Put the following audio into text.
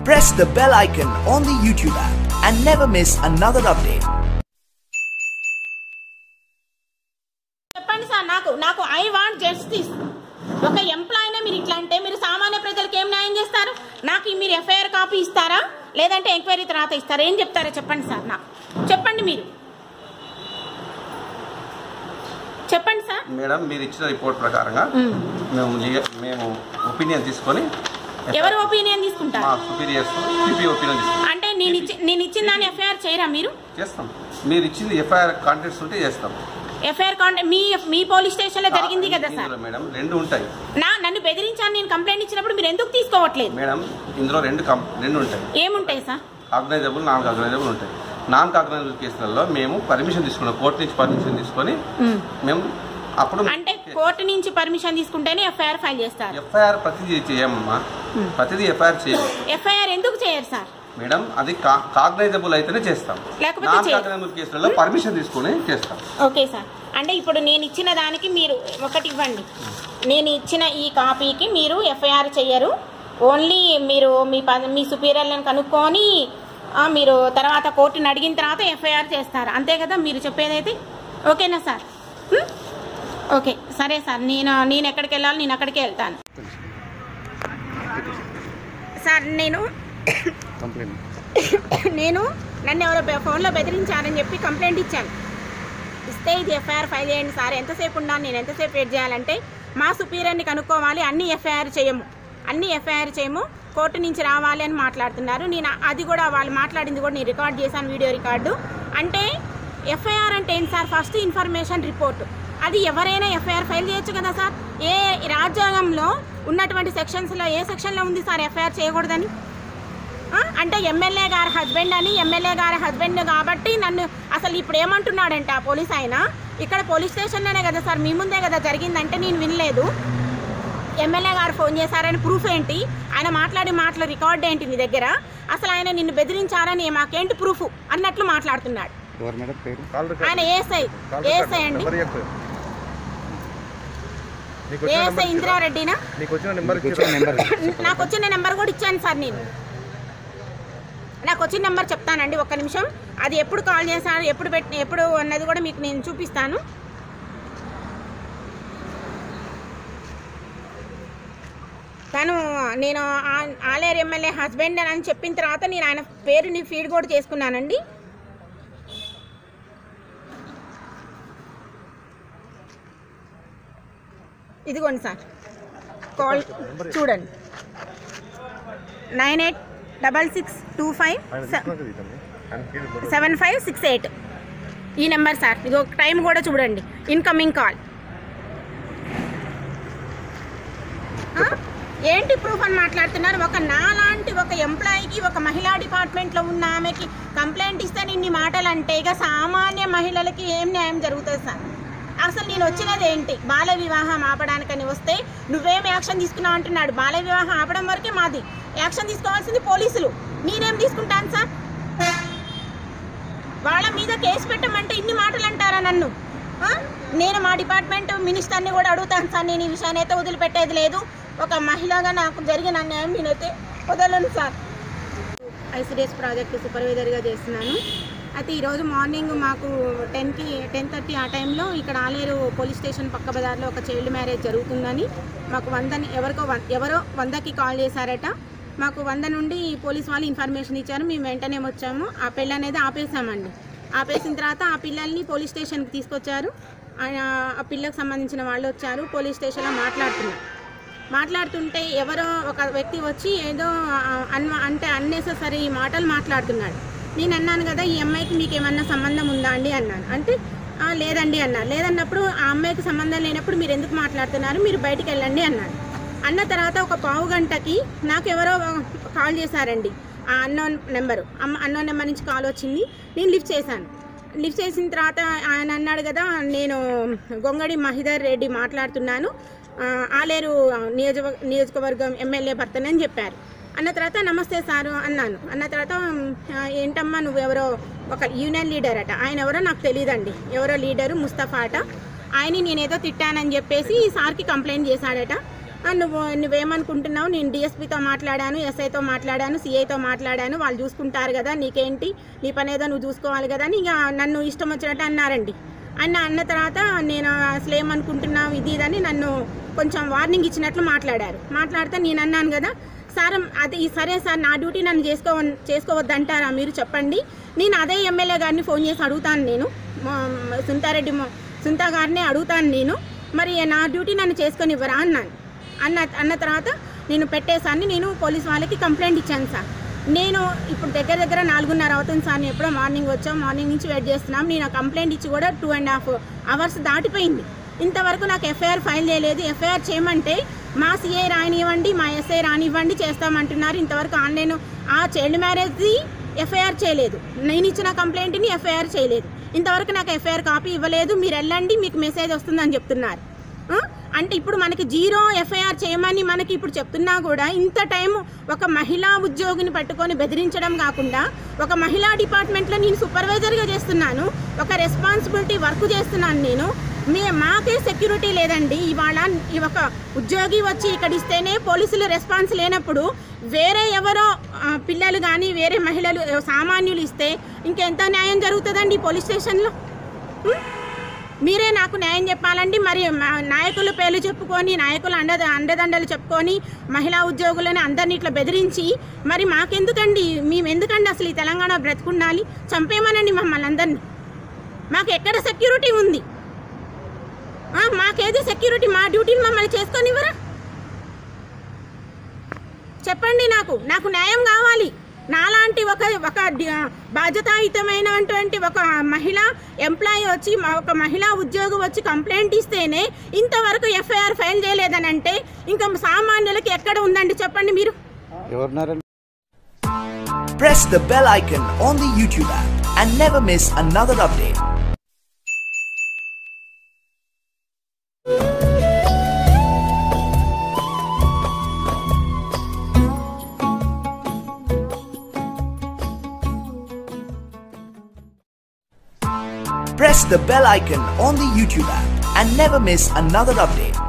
press the bell icon on the YouTube app and never miss another update. చెప్పండి sir నాకు నాకు I want justice ఒక ఎంప్లాయీనే మీరు ఇట్లా అంటే మీరు సామాన్య ప్రజలకు ఏం న్యాయం చేస్తారు నాకు ఈ మీరు ఎఫ్ఐఆర్ కాపీ ఇస్తారా లేదంటే ఎంక్వైరీ తర్వాత ఇస్తారా ఏం చెప్తారో చెప్పండి సార్ నాకు చెప్పండి మీరు చెప్పండి సార్ మేడం మీరు ఇచ్చిన రిపోర్ట్ ప్రకారంగా మేము లీగ- మేము ఒపీనియన్ తీసుకొని ఎవరు ఒపీనియన్ తీసుకుంటారు మా సుపీరియర్స్ పీపీ ఒపీనియన్ తీసుకొని అంటే నేను ఇచ్చి నేను ఇచ్చిన దాన్ని ఎఫ్ఐఆర్ చేయరా మీరు చేస్తాం మీరు ఇచ్చింది ఎఫ్ఐఆర్ కాంటెంట్స్ ఉంటే చేస్తాం ఎఫ్ఐఆర్ కాంటే మీ మీ పోలీస్ స్టేషన్ లో జరిగింది కదా సార్ ఇందులో మేడం రెండు ఉంటాయి నా నన్ను బెదిరించాను నేను కంప్లైంట్ ఇచ్చినప్పుడు మీరు ఎందుకు తీసుకోవట్లేదు మేడం ఇందులో రెండు కం రెండు ఉంటాయి ఏముంటాయి సార్ ఆర్గనైజబుల్ నాన్ ఆర్గనైజబుల్ ఉంటాయి నాన్ ఆర్గనైజబుల్ కేసులలో మేము పర్మిషన్ తీసుకున్నాం కోర్టు నుంచి పర్మిషన్ తీసుకొని మేము అప్పుడు అంటే కోర్టు నుంచి పర్మిషన్ తీసుకుంటేనే ఎఫ్ఐఆర్ ఫైల్ చేస్తారు ఎఫ్ఐఆర్ ప్రతిదీ చేయమమ్మా ప్రతిదీ ఎఫ్ఐఆర్ చేయాలి ఎఫ్ఐఆర్ ఎందుకు చేయరు సార్ మేడం అది కాగ్నైజబుల్ అయితేనే చేస్తాం లేకపోతే నాన్ చేయరు. కాగ్నైజబుల్ కేసులలో పర్మిషన్ తీసుకొని చేస్తాం ఓకే సార్ అంటే ఇప్పుడు నేను ఇచ్చిన దానికి మీరు ఒకటి ఇవ్వండి నేను ఇచ్చిన ఈ కాపీకి మీరు ఎఫ్ఐఆర్ చెయ్యరు ఓన్లీ మీరు మీ ప- మీ సుపీరియర్లను కనుక్కొని ఆ, మీరు తర్వాత కోర్టుని అడిగిన తర్వాత ఎఫ్ఐఆర్ చేస్తారు అంతే కదా మీరు చెప్పేదైతే ఓకేనా సార్ హ్మ్? ఓకే సరే సార్ నేను నేను ఎక్కడికి వెళ్ళాలి నేను అక్కడికే వెళ్తాను సార్ నేను నేను నన్ను ఎవరో బె- ఫోన్లో బెదిరించారని చెప్పి కంప్లైంట్ ఇచ్చాను ఇస్తే ఇది ఎఫ్ఐఆర్ ఫైల్ చేయండి సార్ ఎంతసేపు ఉన్నాను నేను ఎంతసేపు వెయిట్ చేయాలంటే మా సుపీరియర్ని కనుక్కోవాలి అన్ని ఎఫ్ఐఆర్ చేయము అన్ని ఎఫ్ఐఆర్ చేయము కోర్టు నుంచి రావాలి అని మాట్లాడుతున్నారు నేను అది కూడా వాళ్ళు మాట్లాడింది కూడా నేను రికార్డ్ చేశాను వీడియో రికార్డు అంటే ఎఫ్ఐఆర్ అంటే ఏంటి సార్ ఫస్ట్ ఇన్ఫర్మేషన్ రిపోర్ట్ అది ఎవరైనా ఎఫ్ఐఆర్ ఫైల్ చేయొచ్చు కదా సార్ ఏ రాజ్యాంగంలో ఉన్నటువంటి సెక్షన్స్లో ఏ సెక్షన్లో ఉంది సార్ ఎఫ్ఐఆర్ చేయకూడదని ఆ? అంటే ఎమ్మెల్యే గారి హస్బెండ్ అని ఎమ్మెల్యే గారి హస్బెండ్ కాబట్టి నన్ను అసలు ఇప్పుడు ఏమంటున్నాడంటే ఆ పోలీస్ ఆయన ఇక్కడ పోలీస్ స్టేషన్లోనే కదా సార్ మీ ముందే కదా జరిగిందంటే నేను వినలేదు ఎమ్మెల్యే గారు ఫోన్ చేశారని ప్రూఫ్ ఏంటి ఆయన మాట్లాడి మాటలు రికార్డ్ ఏంటి నీ దగ్గర అసలు ఆయన నిన్ను బెదిరించారని మాకేంటి ప్రూఫ్ అన్నట్లు మాట్లాడుతున్నాడు ఎవరు మేడం పేరు ఆయన ఏఎస్ఐ ఏఎస్ఐ అండి ఏఎస్ఐ ఇందిరారెడ్డినా నీకు వచ్చిన నెంబర్ నెంబర్ నాకు వచ్చిన నెంబర్ కూడా ఇచ్చాను సార్ నేను నాకు వచ్చిన నెంబర్ చెప్తానండి ఒక్క నిమిషం అది ఎప్పుడు కాల్ చేశాను ఎప్పుడు పెట్టి ఎప్పుడు అన్నది కూడా మీకు నేను చూపిస్తాను తను నేను ఆ- ఆలేరు ఎమ్మెల్యే హస్బెండ్ అని చెప్పిన తర్వాత నేను ఆయన పేరుని ఫీడ్ కూడా చేసుకున్నానండి ఇదిగోండి సార్ కాల్ చూడండి nine eight double six two five seven five six eight ఈ నెంబర్ సార్ ఇది ఒక టైం కూడా చూడండి ఇన్కమింగ్ కాల్ ఏంటి ప్రూఫ్ అని మాట్లాడుతున్నారు ఒక నాలాంటి ఒక ఎంప్లాయీకి ఒక మహిళా డిపార్ట్మెంట్లో ఉన్న ఆమెకి కంప్లైంట్ ఇస్తే ఇన్ని మాటలు అంటే ఇక సామాన్య మహిళలకి ఏం న్యాయం జరుగుతుంది సార్ అసలు నేను వచ్చినది ఏంటి బాల వివాహం ఆపడానికని వస్తే నువ్వేం యాక్షన్ తీసుకున్నావు అంటున్నాడు బాల వివాహం ఆపడం వరకే మాది యాక్షన్ తీసుకోవాల్సింది పోలీసులు నేనేం తీసుకుంటాను సార్ వాళ్ళ మీద కేసు పెట్టమంటే ఇన్ని మాటలు అంటారా నన్ను ఆ? నేను మా డిపార్ట్మెంట్ మినిస్టర్ని కూడా అడుగుతాను సార్ నేను ఈ విషయాన్ని అయితే వదిలిపెట్టేది లేదు ఒక మహిళగా నాకు జరిగిన అన్యాయం నేనైతే వదలను సార్ ఐసిడిఎస్ ప్రాజెక్ట్ సూపర్వైజర్గా చేస్తున్నాను అయితే ఈరోజు మార్నింగ్ మాకు టెన్కి టెన్ థర్టీ ఆ టైంలో ఇక్కడ ఆలేరు పోలీస్ స్టేషన్ పక్క బజార్లో ఒక చైల్డ్ మ్యారేజ్ జరుగుతుందని మాకు వందని ఎవరికో వం- ఎవరో వందకి కాల్ చేశారట మాకు వంద నుండి పోలీస్ వాళ్ళు ఇన్ఫర్మేషన్ ఇచ్చారు మేము వెంటనే వచ్చాము ఆ పెళ్ళి అనేది ఆపేసామండి ఆపేసిన తర్వాత ఆ పిల్లల్ని పోలీస్ స్టేషన్కి తీసుకొచ్చారు ఆయన ఆ పిల్లకు సంబంధించిన వాళ్ళు వచ్చారు పోలీస్ స్టేషన్లో మాట్లాడుతున్నారు మాట్లాడుతుంటే ఎవరో ఒక వ్యక్తి వచ్చి ఏదో ఆ, అన్వ అంటే అన్నెసెసరీ మాటలు మాట్లాడుతున్నాడు నేను అన్నాను కదా ఈ అమ్మాయికి మీకు ఏమన్నా సంబంధం ఉందా అండి అన్నాను అంటే "ఆ, లేదండి అన్నారు లేదన్నప్పుడు ఆ అమ్మాయికి సంబంధం లేనప్పుడు మీరు ఎందుకు మాట్లాడుతున్నారు మీరు బయటికి వెళ్ళండి అన్నాడు అన్న తర్వాత ఒక పావు గంటకి నాకు ఎవరో కాల్ చేశారండి ఆ అన్నోన్ నెంబరు అమ్మ అన్నోన్ నెంబర్ నుంచి కాల్ వచ్చింది నేను లిఫ్ట్ చేశాను లిఫ్ట్ చేసిన తర్వాత ఆయన అన్నాడు కదా నేను గొంగడి మహిదర్ రెడ్డి మాట్లాడుతున్నాను ఆ, ఆలేరు నియోజక నియోజకవర్గం ఎమ్మెల్యే భర్తనని చెప్పారు అన్న తర్వాత నమస్తే సారు అన్నాను అన్న తర్వాత "ఆ, ఏంటమ్మా నువ్వు ఎవరో ఒక యూనియన్ లీడర్ అట ఆయన ఎవరో నాకు తెలియదండి ఎవరో లీడరు ముస్తఫా అట ఆయన నేనేదో తిట్టానని చెప్పేసి సార్కి కంప్లైంట్ చేశాడట "ఆ, నువ్వు నువ్వేమనుకుంటున్నావు నేను డిఎస్పీతో మాట్లాడాను ఎస్ఐతో మాట్లాడాను సిఐతో మాట్లాడాను వాళ్ళు చూసుకుంటారు కదా నీకేంటి నీ పని ఏదో నువ్వు చూసుకోవాలి కదా అని ఇక నన్ను ఇష్టం వచ్చినట్టు అన్నారండి అన్న అన్న తర్వాత నేను అసలు ఏమనుకుంటున్నావు ఇది ఇదని నన్ను కొంచెం వార్నింగ్ ఇచ్చినట్లు మాట్లాడారు మాట్లాడితే నేను అన్నాను కదా సార్ అది సరే సార్ నా డ్యూటీ నన్ను చేసుకో చేసుకోవద్దంటారా మీరు చెప్పండి నేను అదే ఎమ్మెల్యే గారిని ఫోన్ చేసి అడుగుతాను నేను మా- సుంతారెడ్డి మా- సుంతా గారిని అడుగుతాను నేను మరి నా డ్యూటీ నన్ను చేసుకొని ఇవ్వరా అన్నాను అన్న అన్న తర్వాత నేను పెట్టేసాన్ని నేను పోలీస్ వాళ్ళకి కంప్లైంట్ ఇచ్చాను సార్ నేను ఇప్పుడు దగ్గర దగ్గర నాలుగున్నర అవుతుంది సార్ నేను ఎప్పుడో మార్నింగ్ వచ్చాం మార్నింగ్ నుంచి వెయిట్ చేస్తున్నాం నేను ఆ కంప్లైంట్ ఇచ్చి కూడా టూ అండ్ హాఫ్ అవర్స్ దాటిపోయింది ఇంతవరకు నాకు ఎఫ్ఐఆర్ ఫైల్ చేయలేదు ఎఫ్ఐఆర్ చేయమంటే మా సిఐ రానివ్వండి మా ఎస్ఐ రానివ్వండి చేస్తామంటున్నారు ఇంతవరకు ఆన్లైన్ ఆ చైల్డ్ మ్యారేజ్ది ఎఫ్ఐఆర్ చేయలేదు నేను ఇచ్చిన కంప్లైంట్ని ఎఫ్ఐఆర్ చేయలేదు ఇంతవరకు నాకు ఎఫ్ఐఆర్ కాపీ ఇవ్వలేదు మీరు వెళ్ళండి మీకు మెసేజ్ వస్తుందని చెప్తున్నారు ఆ? అంటే ఇప్పుడు మనకి జీరో ఎఫ్ఐఆర్ చేయమని మనకి ఇప్పుడు చెప్తున్నా కూడా ఇంత టైం ఒక మహిళా ఉద్యోగిని పట్టుకొని బెదిరించడం కాకుండా ఒక మహిళా డిపార్ట్మెంట్లో నేను సూపర్వైజర్గా చేస్తున్నాను ఒక రెస్పాన్సిబిలిటీ వర్క్ చేస్తున్నాను నేను మీ మాకే సెక్యూరిటీ లేదండి ఇవాళ ఈ ఒక ఉద్యోగి వచ్చి ఇక్కడ ఇస్తేనే పోలీసులు రెస్పాన్స్ లేనప్పుడు వేరే ఎవరో ఆ, పిల్లలు కానీ వేరే మహిళలు సామాన్యులు ఇస్తే ఇంకెంత న్యాయం జరుగుతుందండి ఈ పోలీస్ స్టేషన్లో ఉం? మీరే నాకు న్యాయం చెప్పాలండి మరి మా నాయకుల పేర్లు చెప్పుకొని నాయకుల అండ అండదండలు చెప్పుకొని మహిళా ఉద్యోగులను అందరిని ఇట్లా బెదిరించి మరి మాకెందుకండి మేము ఎందుకండి అసలు ఈ తెలంగాణ బ్రతుకుండాలి చంపేమనండి మమ్మల్ని అందరినీ మాకు ఎక్కడ సెక్యూరిటీ ఉంది ఆ, మాకేది సెక్యూరిటీ మా డ్యూటీని మమ్మల్ని చేసుకొనివ్వరా చెప్పండి నాకు నాకు న్యాయం కావాలి నాలాంటి ఒక ఒక డి- బాధ్యతాయుతమైనటువంటి ఒక మహిళ ఎంప్లాయీ వచ్చి మా- ఒక మహిళా ఉద్యోగి వచ్చి కంప్లైంట్ ఇస్తేనే ఇంతవరకు ఎఫ్ఐఆర్ ఫైల్ చేయలేదని అంటే ఇంకా సామాన్యులకి ఎక్కడ ఉందండి చెప్పండి మీరు ఎవరున్నారండి Press the bell icon on the YouTube app and never miss another update. Press the bell icon on the YouTube app and never miss another update.